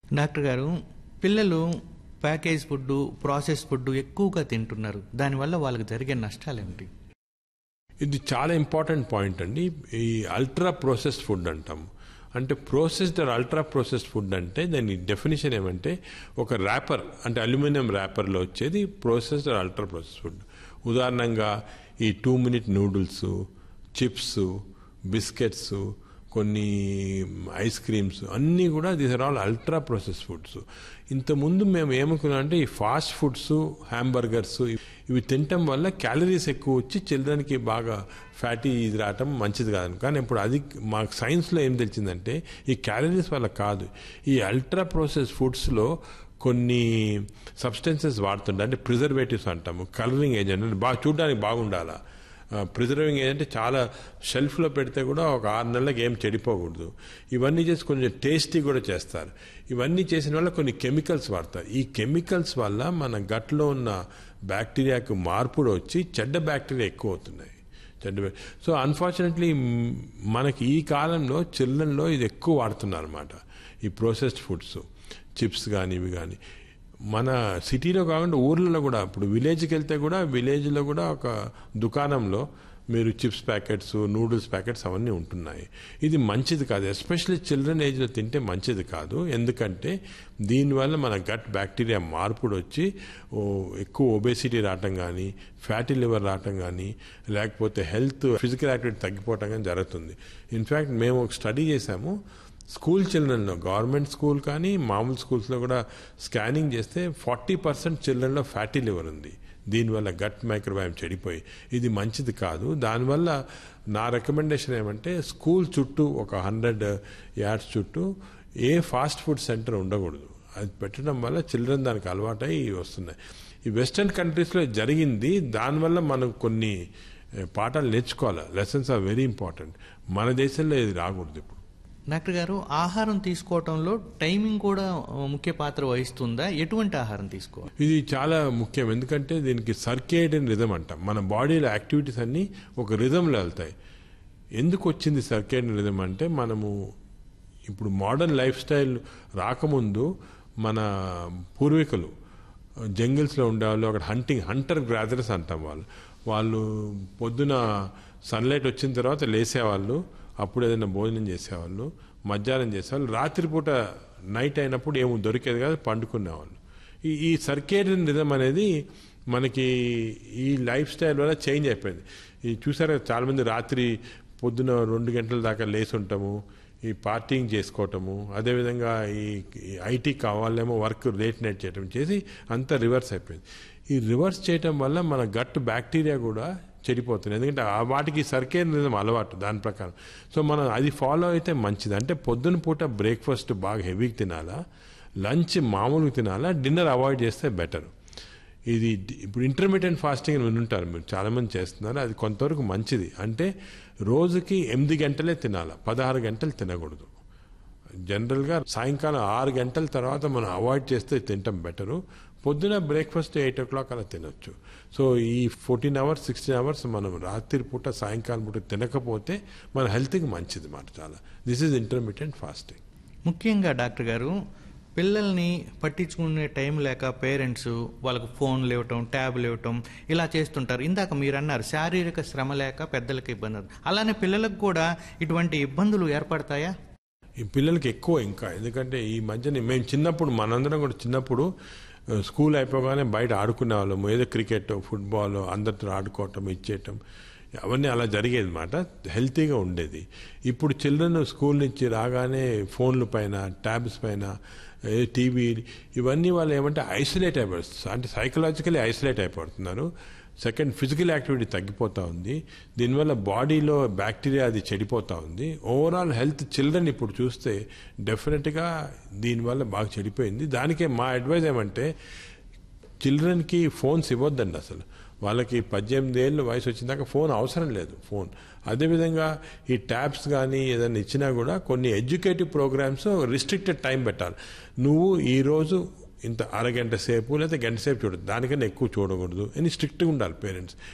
doctor గారు పిల్లలు package food process food ఎక్కువగా తింటున్నారు దానివల్ల వాళ్ళకి జరిగే నష్టాలు ఏమిటి ఇది చాలా ఇంపార్టెంట్ పాయింట్ అండి ఈ అల్ట్రా ప్రాసెస్డ్ ఫుడ్ అంటాం అంటే processed or ultra processed food అంటే దాని డెఫినేషన్ ఏమంటే ఒక ర్యాపర్ అంటే అల్యూమినియం ర్యాపర్లో వచ్చేది processed or ultra processed food ఉదాహరణంగా ఈ two minute noodles chips biscuits కొన్ని ఐస్ క్రీమ్స్ అన్నీ కూడా these are all ultra process foods ఇంతకుముందు మేము ఏమనుకున్నాం అంటే ఈ ఫాస్ట్ ఫుడ్స్ హ్యాంబర్గర్స్ ఇవి తినటం వల్ల క్యాలరీస్ ఎక్కువ వచ్చి చిల్డ్రన్కి బాగా ఫ్యాటీ ఇది రావటం మంచిది కాదు కానీ ఇప్పుడు అది మాకు సైన్స్లో ఏం తెలిసిందంటే ఈ క్యాలరీస్ వల్ల కాదు ఈ అల్ట్రా ప్రాసెస్ ఫుడ్స్లో కొన్ని సబ్స్టెన్సెస్ వాడుతుండే అంటే ప్రిజర్వేటివ్స్ అంటాము కలరింగ్ ఏజెంట్ అంటే బాగా చూడడానికి బాగుండాలా ప్రిజర్వింగ్ ఏంటంటే చాలా షెల్ఫ్లో పెడితే కూడా ఒక ఆరు నెలలకు ఏం చెడిపోకూడదు ఇవన్నీ చేసి కొంచెం టేస్టీ కూడా చేస్తారు ఇవన్నీ చేసిన వల్ల కొన్ని కెమికల్స్ వాడతారు ఈ కెమికల్స్ వల్ల మన గట్లో ఉన్న బ్యాక్టీరియాకు మార్పుడు వచ్చి చెడ్డ బ్యాక్టీరియా ఎక్కువ అవుతున్నాయి చెడ్డ సో అన్ఫార్చునేట్లీ మనకి ఈ కాలంలో చిల్డ్రన్లో ఇది ఎక్కువ వాడుతున్నారు అనమాట ఈ ప్రాసెస్డ్ ఫుడ్స్ చిప్స్ కానీ ఇవి కానీ మన సిటీలో కాకుండా ఊర్లలో కూడా ఇప్పుడు విలేజ్కి వెళ్తే కూడా విలేజ్లో కూడా ఒక దుకాణంలో మీరు చిప్స్ ప్యాకెట్స్ నూడిల్స్ ప్యాకెట్స్ అవన్నీ ఉంటున్నాయి ఇది మంచిది కాదు ఎస్పెషల్లీ చిల్డ్రన్ ఏజ్లో తింటే మంచిది కాదు ఎందుకంటే దీనివల్ల మన గట్ బ్యాక్టీరియా మార్పుడు వచ్చి ఎక్కువ ఒబేసిటీ రావటం కానీ ఫ్యాటీ లివర్ రావటం కానీ లేకపోతే హెల్త్ ఫిజికల్ యాక్టివిటీ తగ్గిపోవటం కానీ జరుగుతుంది ఇన్ఫ్యాక్ట్ మేము ఒక స్టడీ చేశాము స్కూల్ చిల్డ్రన్లో గవర్నమెంట్ స్కూల్ కానీ మామూలు స్కూల్స్లో కూడా స్కానింగ్ చేస్తే ఫార్టీ పర్సెంట్ చిల్డ్రన్లో ఫ్యాటీ లివర్ ఉంది దీనివల్ల గట్ మైక్రోబయామ్ చెడిపోయి ఇది మంచిది కాదు దానివల్ల నా రికమెండేషన్ ఏమంటే స్కూల్ చుట్టూ ఒక హండ్రెడ్ యార్డ్స్ చుట్టూ ఏ ఫాస్ట్ ఫుడ్ సెంటర్ ఉండకూడదు అది పెట్టడం వల్ల చిల్డ్రన్ దానికి అలవాటై వస్తున్నాయి ఈ వెస్టర్న్ కంట్రీస్లో జరిగింది దానివల్ల మనం కొన్ని పాఠాలు నేర్చుకోవాలి లెసన్స్ ఆర్ వెరీ ఇంపార్టెంట్ మన దేశంలో ఇది రాకూడదు ఇప్పుడు డాక్టర్ గారు ఆహారం తీసుకోవటంలో టైమింగ్ కూడా ముఖ్య పాత్ర వహిస్తుందా ఎటువంటి ఆహారం తీసుకోవాలి ఇది చాలా ముఖ్యం ఎందుకంటే దీనికి సర్కేడియన్ రిధం అంటాం మన బాడీలో యాక్టివిటీస్ అన్నీ ఒక రిధంలో వెళ్తాయి ఎందుకు వచ్చింది సర్కేడియన్ రిధం అంటే మనము ఇప్పుడు మోడర్న్ లైఫ్ స్టైల్ రాకముందు మన పూర్వీకులు జంగిల్స్లో ఉండేవాళ్ళు అక్కడ హంటింగ్ హంటర్ గ్రాదర్స్ అంటాం వాళ్ళు వాళ్ళు పొద్దున సన్లైట్ వచ్చిన తర్వాత లేసేవాళ్ళు అప్పుడు ఏదైనా భోజనం చేసేవాళ్ళు మధ్యాహ్నం చేసేవాళ్ళు రాత్రిపూట నైట్ అయినప్పుడు ఏమో దొరికేది కాదు పండుకునేవాళ్ళు ఈ ఈ సర్కేరియన్ రిధం అనేది మనకి ఈ లైఫ్ స్టైల్ వల్ల చేంజ్ అయిపోయింది ఈ చూసారా చాలామంది రాత్రి పొద్దున రెండు గంటల దాకా లేచి ఉంటాము ఈ పార్టీయింగ్ చేసుకోవటము అదేవిధంగా ఈ ఐటీ కావాలేమో వర్క్ లేట్ నైట్ చేయటం చేసి అంతా రివర్స్ అయిపోయింది ఈ రివర్స్ చేయటం వల్ల మన గట్ బ్యాక్టీరియా కూడా చెడిపోతుంది ఎందుకంటే ఆ వాటికి సర్కేర్ నిజం అలవాటు దాని ప్రకారం సో మనం అది ఫాలో అయితే మంచిది అంటే పొద్దున పూట బ్రేక్ఫాస్ట్ బాగా హెవీగా తినాలా లంచ్ మామూలుగా తినాలా డిన్నర్ అవాయిడ్ చేస్తే బెటర్ ఇది ఇప్పుడు ఇంటర్మీడియట్ ఫాస్టింగ్ అని ఉంటారు మీరు చాలామంది చేస్తున్నారు అది కొంతవరకు మంచిది అంటే రోజుకి ఎనిమిది గంటలే తినాలి పదహారు గంటలు తినకూడదు జనరల్గా సాయంకాలం ఆరు గంటల తర్వాత మనం అవాయిడ్ చేస్తే తినటం బెటరు పొద్దున బ్రేక్ఫాస్ట్ ఎయిట్ ఓ క్లాక్ అలా తినొచ్చు సో ఈ ఫోర్టీన్ అవర్స్ సిక్స్టీన్ అవర్స్ మనం రాత్రి పూట సాయంకాలం పూట తినకపోతే మన హెల్త్కి మంచిది మాట చాలా దిస్ ఈజ్ ఇంటర్మీడియట్ ఫాస్టింగ్ ముఖ్యంగా డాక్టర్ గారు పిల్లల్ని పట్టించుకునే టైం లేక పేరెంట్స్ వాళ్ళకు ఫోన్లు ఇవ్వటం ట్యాబ్లు ఇవ్వటం ఇలా చేస్తుంటారు ఇందాక మీరు అన్నారు శారీరక శ్రమ లేక పెద్దలకు ఇబ్బంది అలానే పిల్లలకు కూడా ఇటువంటి ఇబ్బందులు ఏర్పడతాయా ఈ పిల్లలకి ఎక్కువ ఇంకా ఎందుకంటే ఈ మధ్యన మేము చిన్నప్పుడు మనందరం కూడా చిన్నప్పుడు స్కూల్ అయిపోగానే బయట ఆడుకునే వాళ్ళం ఏదో క్రికెట్ ఫుట్బాల్ అందరితో ఆడుకోవటం ఇచ్చేయటం అవన్నీ అలా జరిగేది అనమాట హెల్తీగా ఉండేది ఇప్పుడు చిల్డ్రన్ స్కూల్ నుంచి రాగానే ఫోన్ల పైన ట్యాబ్స్ పైన టీవీ ఇవన్నీ వాళ్ళు ఏమంటే ఐసోలేట్ అయిపోతుంది అంటే సైకలాజికలీ ఐసోలేట్ అయిపోతున్నారు సెకండ్ ఫిజికల్ యాక్టివిటీ తగ్గిపోతూ ఉంది దీనివల్ల బాడీలో బ్యాక్టీరియా అది చెడిపోతూ ఉంది ఓవరాల్ హెల్త్ చిల్డ్రన్ ఇప్పుడు చూస్తే డెఫినెట్గా దీనివల్ల బాగా చెడిపోయింది దానికే మా అడ్వైజ్ ఏమంటే చిల్డ్రన్కి ఫోన్స్ ఇవ్వద్దండి అసలు వాళ్ళకి పద్దెనిమిది ఏళ్ళు వయసు వచ్చిందాక ఫోన్ అవసరం లేదు ఫోన్ అదేవిధంగా ఈ ట్యాబ్స్ కానీ ఏదైనా ఇచ్చినా కూడా కొన్ని ఎడ్యుకేటివ్ ప్రోగ్రామ్స్ రిస్ట్రిక్టెడ్ టైం పెట్టాలి నువ్వు ఈరోజు ఇంత అరగంట సేపు లేదా గంట సేపు చూడదు దానికన్నా ఎక్కువ చూడకూడదు అని స్ట్రిక్ట్గా ఉండాలి పేరెంట్స్